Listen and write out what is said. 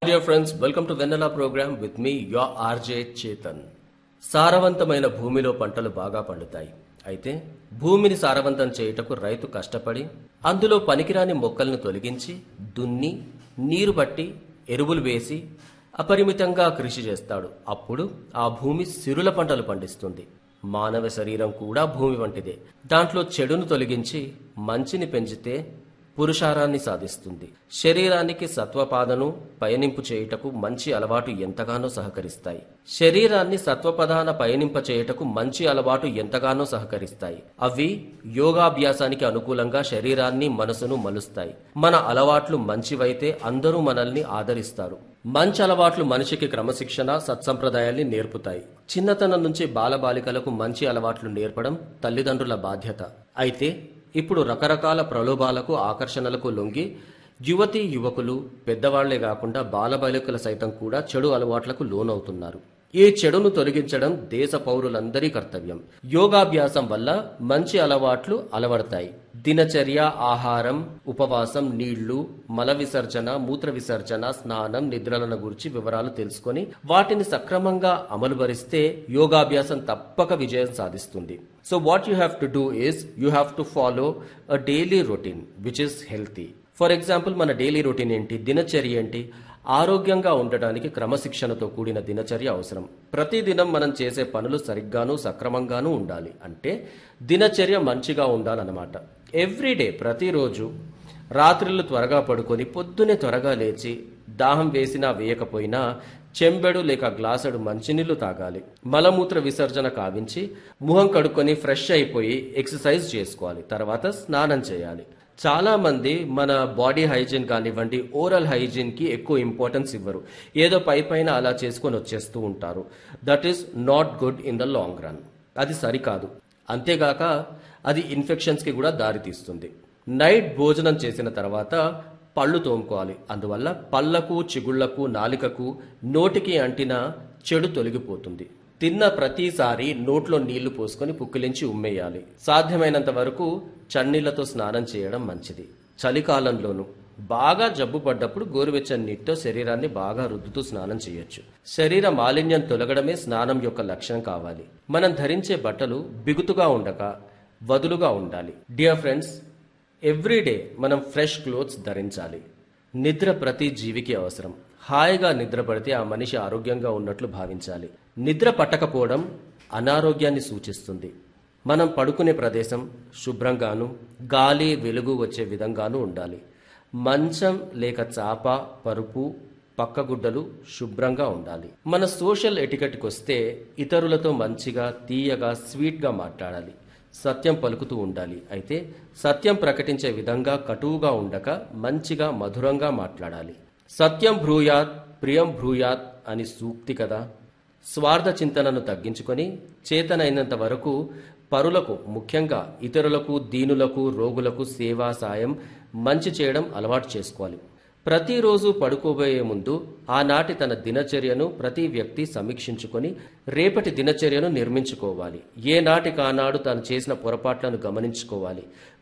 Dear friends, welcome to Vanilla program with me, your RJ Chetan. సారవంతమైన భూమిలో పంటలు బాగా పండుతాయి అయితే భూమిని సారవంతం చేయుటకు రైతు కష్టపడి అందులో పనికిరాని మొక్కలను తొలగించి దున్ని నీరు బట్టి ఎరువులు వేసి అపరిమితంగా కృషి చేస్తాడు అప్పుడు ఆ భూమి సిరుల పంటలు పండిస్తుంది మానవ శరీరం కూడా భూమి వంటిదే దాంట్లో చెడును తొలగించి మంచిని పెంచితే పురుషారాన్ని సాధిస్తుంది శరీరానికి సత్వపాదను పయనింపు చేయుటకు మంచి అలవాటు ఎంతగానో సహకరిస్తాయి శరీరాన్ని సత్వపదాన పయనింప చేయుటకు మంచి అలవాటు ఎంతగానో సహకరిస్తాయి అవి యోగాభ్యాసానికి అనుకూలంగా శరీరాన్ని మనసును మలుస్తాయి మన అలవాట్లు మంచివైతే అందరూ మనల్ని ఆదరిస్తారు మంచి అలవాట్లు మనిషికి క్రమశిక్షణ సత్సంప్రదాయాల్ని నేర్పుతాయి చిన్నతనం నుంచి బాలబాలికలకు మంచి అలవాట్లు నేర్పడం తల్లిదండ్రుల బాధ్యత అయితే ఇప్పుడు రకరకాల ప్రలోభాలకు ఆకర్షణలకు లొంగి యువతీ యువకులు పెద్దవాళ్లే కాకుండా బాలబాలికల సైతం కూడా చెడు అలవాట్లకు లోనవుతున్నారు ఈ చెడును తొలగించడం దేశ పౌరులందరి కర్తవ్యం యోగాభ్యాసం వల్ల మంచి అలవాట్లు అలవడతాయి దినచర్య ఆహారం ఉపవాసం నీళ్లు మల విసర్జన మూత్ర విసర్జన స్నానం నిద్రలను గురించి వివరాలు తెలుసుకొని వాటిని సక్రమంగా అమలుపరిస్తే యోగాభ్యాసం తప్పక విజయం సాధిస్తుంది so what you have to do is you have to follow a daily routine which is healthy for example మన డైలీ రొటీన్ ఏంటి దినచర్య ఏంటి ఆరోగ్యంగా ఉండటానికి క్రమశిక్షణతో కూడిన దినచర్య అవసరం ప్రతిదినం మనం చేసే పనులు సరిగ్గాను సక్రమంగానూ ఉండాలి అంటే దినచర్య మంచిగా ఉండాలన్నమాట ఎవ్రీడే ప్రతిరోజు రాత్రిళ్ళు త్వరగా పడుకొని పొద్దునే త్వరగా లేచి దాహం వేసినా వేయకపోయినా చెంబెడు లేక గ్లాసుడు మంచినీళ్లు తాగాలి మలమూత్ర విసర్జన కావించి ముఖం కడుక్కొని ఫ్రెష్ అయిపోయి ఎక్సర్సైజ్ చేసుకోవాలి తర్వాత స్నానం చేయాలి చాలా మంది మన బాడీ హైజీన్ కానివ్వండి ఓరల్ హైజీన్ కి ఎక్కువ ఇంపార్టెన్స్ ఇవ్వరు ఏదో పై పైన అలా చేసుకొని వచ్చేస్తూ ఉంటారు that is not good in the long run అది సరికాదు అంతేగాక అది ఇన్ఫెక్షన్స్ కి కూడా దారితీస్తుంది నైట్ భోజనం చేసిన తర్వాత పళ్ళు తోముకోవాలి అందువల్ల పళ్లకు చిగుళ్లకు నాలికకు నోటికి అంటిన చెడు తొలగిపోతుంది తిన్న ప్రతిసారి నోట్లో నీళ్లు పోసుకొని పుక్కిలించి ఉమ్మేయాలి సాధ్యమైనంత వరకు చన్నీళ్లతో స్నానం చేయడం మంచిది చలికాలంలోనూ బాగా జబ్బు పడ్డప్పుడు గోరువెచ్చని నీటితో శరీరాన్ని బాగా రుద్దుతూ స్నానం చేయొచ్చు శరీర మాలిన్యం తొలగడమే స్నానం యొక్క లక్ష్యం కావాలి మనం ధరించే బట్టలు బిగుతుగా ఉండక వదులుగా ఉండాలి డియర్ ఫ్రెండ్స్ ఎవ్రీడే మనం ఫ్రెష్ క్లోత్స్ ధరించాలి నిద్ర ప్రతి జీవికి అవసరం హాయిగా నిద్ర పడితే ఆ మనిషి ఆరోగ్యంగా ఉన్నట్లు భావించాలి నిద్ర పట్టకపోవడం అనారోగ్యాన్ని సూచిస్తుంది మనం పడుకునే ప్రదేశం శుభ్రంగాను గాలి వెలుగు వచ్చే విధంగానూ ఉండాలి మంచం లేక చాప పరుపు పక్కగుడ్డలు శుభ్రంగా ఉండాలి మన సోషల్ ఎటికెట్కి వస్తే ఇతరులతో మంచిగా తీయగా స్వీట్గా మాట్లాడాలి సత్యం పలుకుతూ ఉండాలి అయితే సత్యం ప్రకటించే విధంగా కటువుగా ఉండక మంచిగా మధురంగా మాట్లాడాలి సత్యం భ్రూయాత్ ప్రియం భ్రూయాత్ అని సూక్తి కదా స్వార్థ చింతనను తగ్గించుకొని చేతనైనంత వరకు పరులకు ముఖ్యంగా ఇతరులకు దీనులకు రోగులకు సేవా సాయం మంచి చేయడం అలవాటు చేసుకోవాలి ప్రతిరోజు పడుకోబోయే ముందు ఆనాటి తన దినచర్యను ప్రతి వ్యక్తి సమీక్షించుకొని రేపటి దినచర్యను నిర్మించుకోవాలి ఏ నాటికి ఆనాడు తాను చేసిన పొరపాట్లను గమనించుకోవాలి